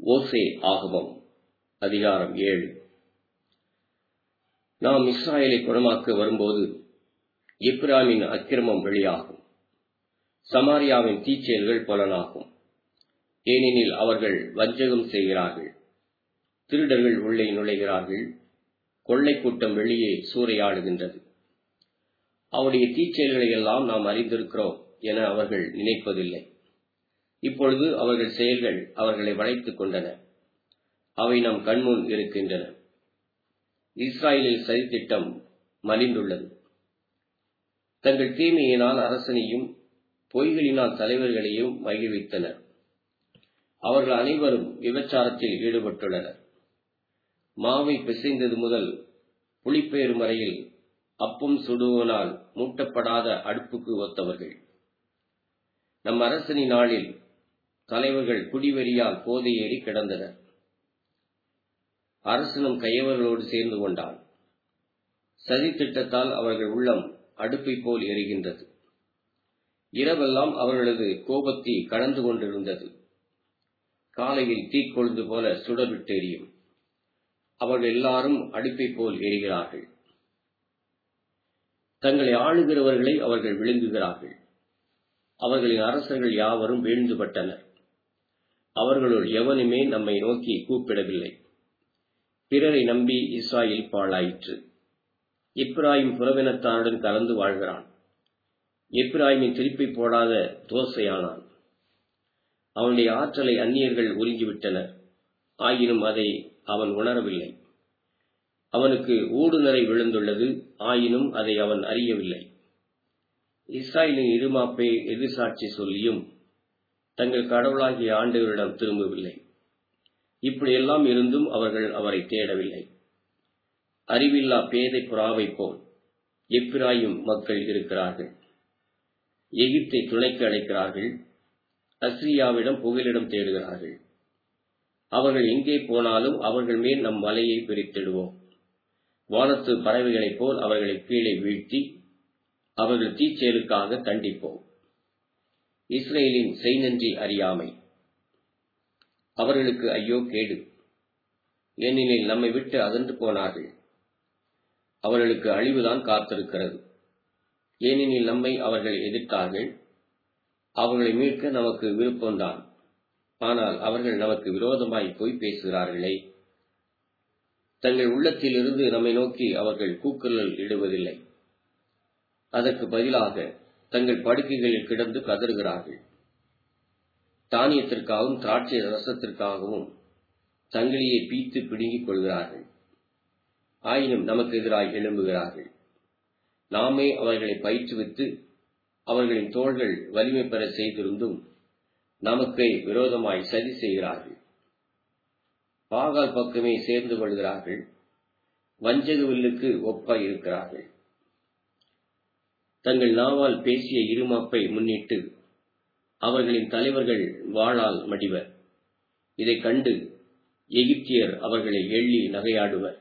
ஓசே ஆகமம் அதிகாரம் ஏழு நாம் இஸ்ராயலை குணமாக்க வரும்போது எப்ராமின் அக்கிரமம் வெளியாகும் சமாரியாவின் தீச்செயல்கள் புலனாகும் ஏனெனில் அவர்கள் வஞ்சகம் செய்கிறார்கள் திருடர்கள் உள்ளே நுழைகிறார்கள் கொள்ளை கூட்டம் வெளியே சூறையாடுகின்றது அவருடைய தீச்செயல்களை எல்லாம் நாம் அறிந்திருக்கிறோம் என அவர்கள் நினைப்பதில்லை இப்பொழுது அவர்கள் செயல்கள் அவர்களை வளைத்துக் கொண்டன அவை நம் கண்முன் இருக்கின்றன இஸ்ராயலில் சதித்திட்டம் மலிந்துள்ளது தங்கள் தீமையினால் அரசனையும் பொய்களினால் தலைவர்களையும் மகிழ்வித்தனர் அவர்கள் அனைவரும் விபச்சாரத்தில் ஈடுபட்டுள்ளனர் மாவை பிசைந்தது முதல் புளிப்பெயரும் வரையில் அப்பும் சுடுவனால் மூட்டப்படாத அடுப்புக்கு ஒத்தவர்கள் நம் அரசனின் நாளில் தலைவர்கள் குடிவெறியால் போதையேறி கிடந்தனர் அரசனும் கையவர்களோடு சேர்ந்து கொண்டான் சதி திட்டத்தால் அவர்கள் உள்ளம் அடுப்பை போல் எரிகின்றது இரவெல்லாம் அவர்களது கோபத்தி கடந்து கொண்டிருந்தது காலையில் தீக்கொழுந்து போல சுடர்விட்டு எரியும் அவர்கள் எல்லாரும் அடுப்பை போல் எரிகிறார்கள் தங்களை ஆளுகிறவர்களை அவர்கள் விழுங்குகிறார்கள் அவர்களின் அரசர்கள் யாவரும் வீழ்ந்துபட்டனர் அவர்களுள் எவனுமே நம்மை நோக்கி கூப்பிடவில்லை பிறரை நம்பி இஸ்ராயில் பாழாயிற்று இப்ராஹிம் புறவினத்தாருடன் கலந்து வாழ்கிறான் இப்ராஹிமின் திருப்பி போடாத தோசையானான் அவனுடைய ஆற்றலை அந்நியர்கள் உறிஞ்சிவிட்டனர் ஆயினும் அதை அவன் உணரவில்லை அவனுக்கு ஊடுநரை விழுந்துள்ளது ஆயினும் அதை அவன் அறியவில்லை இஸ்ராயலின் இருமாப்பை எதிர்சாட்சி சொல்லியும் தங்கள் கடவுளாகிய ஆண்டவரிடம் திரும்பவில்லை இப்படியெல்லாம் இருந்தும் அவர்கள் அவரை தேடவில்லை அறிவில்லா பேதை புறாவை போல் எப்பிராயும் மக்கள் இருக்கிறார்கள் எகிப்தை துணைக்கு அழைக்கிறார்கள் அஸ்ரியாவிடம் புகலிடம் தேடுகிறார்கள் அவர்கள் எங்கே போனாலும் அவர்கள் மேல் நம் வலையை பிரித்திடுவோம் வானத்து பறவைகளைப் போல் அவர்களை கீழே வீழ்த்தி அவர்கள் தீச்செயலுக்காக தண்டிப்போம் இஸ்ரேலின் செய்நன்றி அறியாமை அவர்களுக்கு ஐயோ கேடு ஏனெனில் நம்மை விட்டு அகன்று போனார்கள் அவர்களுக்கு அழிவுதான் காத்திருக்கிறது ஏனெனில் நம்மை அவர்கள் எதிர்த்தார்கள் அவர்களை மீட்க நமக்கு விருப்பம்தான் ஆனால் அவர்கள் நமக்கு விரோதமாய் பொய் பேசுகிறார்களே தங்கள் உள்ளத்திலிருந்து நம்மை நோக்கி அவர்கள் கூக்குரல் இடுவதில்லை அதற்கு பதிலாக தங்கள் படுக்கைகளில் கிடந்து கதறுகிறார்கள் தானியத்திற்காகவும் திராட்சை ரசத்திற்காகவும் சங்கிலியை பீத்து பிடுங்கிக் கொள்கிறார்கள் ஆயினும் நமக்கு எதிராய் எழும்புகிறார்கள் நாமே அவர்களை பயிற்றுவித்து அவர்களின் தோள்கள் வலிமை பெற செய்திருந்தும் நமக்கே விரோதமாய் சதி செய்கிறார்கள் பாகால் பக்கமே சேர்ந்து கொள்கிறார்கள் வஞ்சக வில்லுக்கு ஒப்பாய் இருக்கிறார்கள் தங்கள் நாவால் பேசிய இருமாப்பை முன்னிட்டு அவர்களின் தலைவர்கள் வாழால் மடிவர் இதை கண்டு எகிப்தியர் அவர்களை எள்ளி நகையாடுவர்